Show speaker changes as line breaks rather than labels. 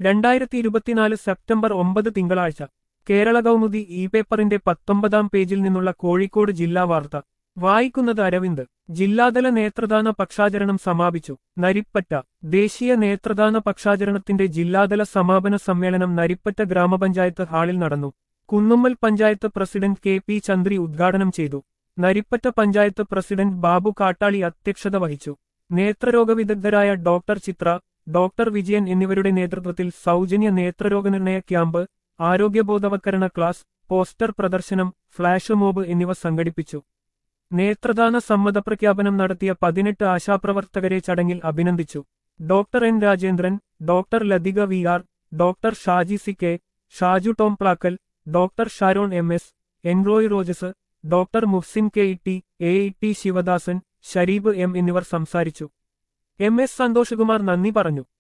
രണ്ടായിരത്തി ഇരുപത്തിനാല് സെപ്റ്റംബർ ഒമ്പത് തിങ്കളാഴ്ച കേരള കൗമുദി ഇ പേപ്പറിന്റെ പത്തൊമ്പതാം പേജിൽ നിന്നുള്ള കോഴിക്കോട് ജില്ലാ വാർത്ത വായിക്കുന്നത് അരവിന്ദ് ജില്ലാതല നേത്രദാന പക്ഷാചരണം സമാപിച്ചു നരിപ്പറ്റ ദേശീയ നേത്രദാന പക്ഷാചരണത്തിന്റെ ജില്ലാതല സമാപന സമ്മേളനം നരിപ്പറ്റ ഗ്രാമപഞ്ചായത്ത് ഹാളിൽ നടന്നു Kunnummal panchayat president K P Chandri ഉദ്ഘാടനം ചെയ്തു നരിപ്പറ്റ പഞ്ചായത്ത് പ്രസിഡന്റ് ബാബു കാട്ടാളി അധ്യക്ഷത വഹിച്ചു നേത്രരോഗ വിദഗ്ധരായ ഡോക്ടർ ചിത്ര ഡോക്ടർ വിജയൻ എന്നിവരുടെ നേതൃത്വത്തിൽ സൗജന്യ നേത്രരോഗനിർണയ ക്യാമ്പ് ആരോഗ്യബോധവൽക്കരണ ക്ലാസ് പോസ്റ്റർ പ്രദർശനം ഫ്ളാഷ് മോബ് എന്നിവ സംഘടിപ്പിച്ചു നേത്രദാന സമ്മതപ്രഖ്യാപനം നടത്തിയ പതിനെട്ട് ആശാപ്രവർത്തകരെ ചടങ്ങിൽ അഭിനന്ദിച്ചു doctor N Rajendran doctor Lathika V R doctor Shaji C K Shaju Tom Plackal doctor Sharon M S Enroy Rojas doctor Muhsin K E T A E T Sivadasan Shareeb M എന്നിവർ സംസാരിച്ചു എം എസ് സന്തോഷകുമാർ നന്ദി പറഞ്ഞു